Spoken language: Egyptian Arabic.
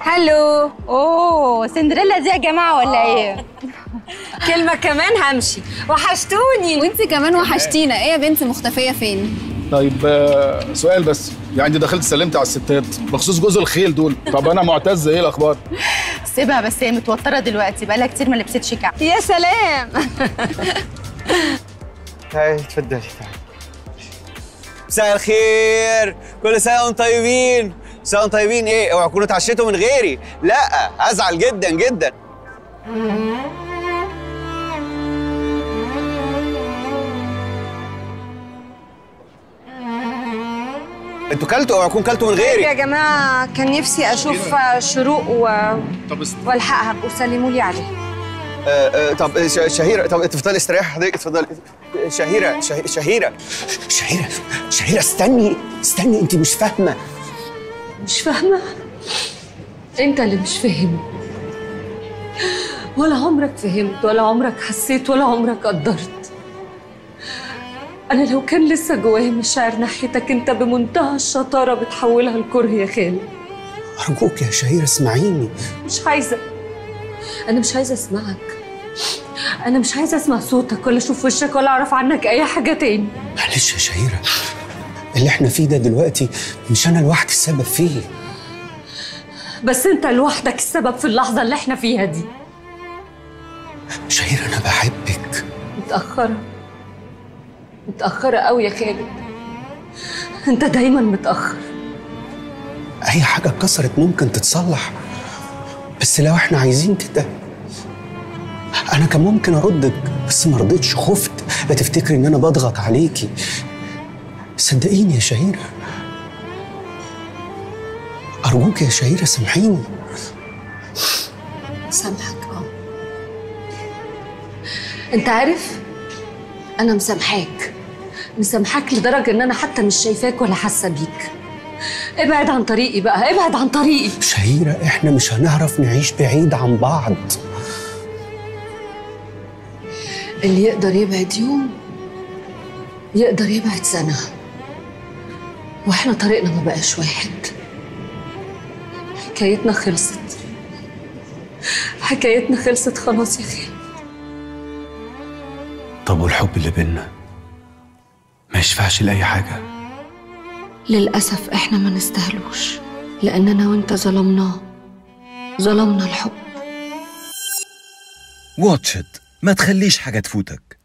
هلو اوه سندريلا دي يا جماعه ولا ايه كلمة كمان همشي وحشتوني وانت كمان وحشتينا ايه يا بنت مختفيه فين طيب آه، سؤال بس يعني انت دخلت سلمت على الستات بخصوص جوز الخيل دول طب انا معتز ايه الاخبار سيبها بس هي متوتره دلوقتي بقالها كتير ما لبستش كعب يا سلام تعالي اتفضلي تعالي مساء الخير كل سنه وانتم طيبين سنه وانتم طيبين ايه اوعوا تكونوا اتعشيتوا من غيري لا ازعل جدا جدا انتوا كلتوا اوعوا تكونوا كلتوا من يا غيري جماعة كان نفسي أشوف شروق و... طب است... والحقها وسلموا لي عليه آه آه طب ش- شهيره طب اتفضلي استريحي حضرتك اتفضلي شهيره شه- شهيره شهيره شهيره استني استني انت مش فاهمه مش فاهمة انت اللي مش فاهم ولا عمرك فهمت ولا عمرك حسيت ولا عمرك قدرت انا لو كان لسه جوايا مشاعر ناحيتك انت بمنتهى الشطارة بتحولها لكره يا خالد ارجوك يا شهيره اسمعيني مش عايزة انا مش عايزة اسمعك انا مش عايزة اسمع صوتك ولا اشوف وشك ولا اعرف عنك اي حاجة تاني معلش يا شهيرة اللي احنا فيه ده دلوقتي مش أنا لوحدي السبب فيه بس انت لوحدك السبب في اللحظة اللي احنا فيها دي شهيرة أنا بحبك متأخرة متأخرة قوي يا خالد انت دايما متأخر أي حاجة اتكسرت ممكن تتصلح بس لو احنا عايزين كده أنا كان ممكن أردك بس ما رضيتش خفت لا تفتكري إن أنا بضغط عليكي صدقيني يا شهيرة أرجوك يا شهيرة سامحيني سامحك اه انت عارف انا مسامحاك مسامحاك لدرجة ان انا حتى مش شايفاك ولا حاسة بيك ابعد عن طريقي بقى ابعد عن طريقي شهيرة احنا مش هنعرف نعيش بعيد عن بعض اللي يقدر يبعد يوم يقدر يبعد سنة واحنا طريقنا ما بقاش واحد حكايتنا خلصت حكايتنا خلصت خلاص يا خالد طب والحب اللي بينا ما يشفعش لأي حاجة للأسف احنا ما نستاهلوش لأننا وانت ظلمناه ظلمنا الحب واتش إت ما تخليش حاجة تفوتك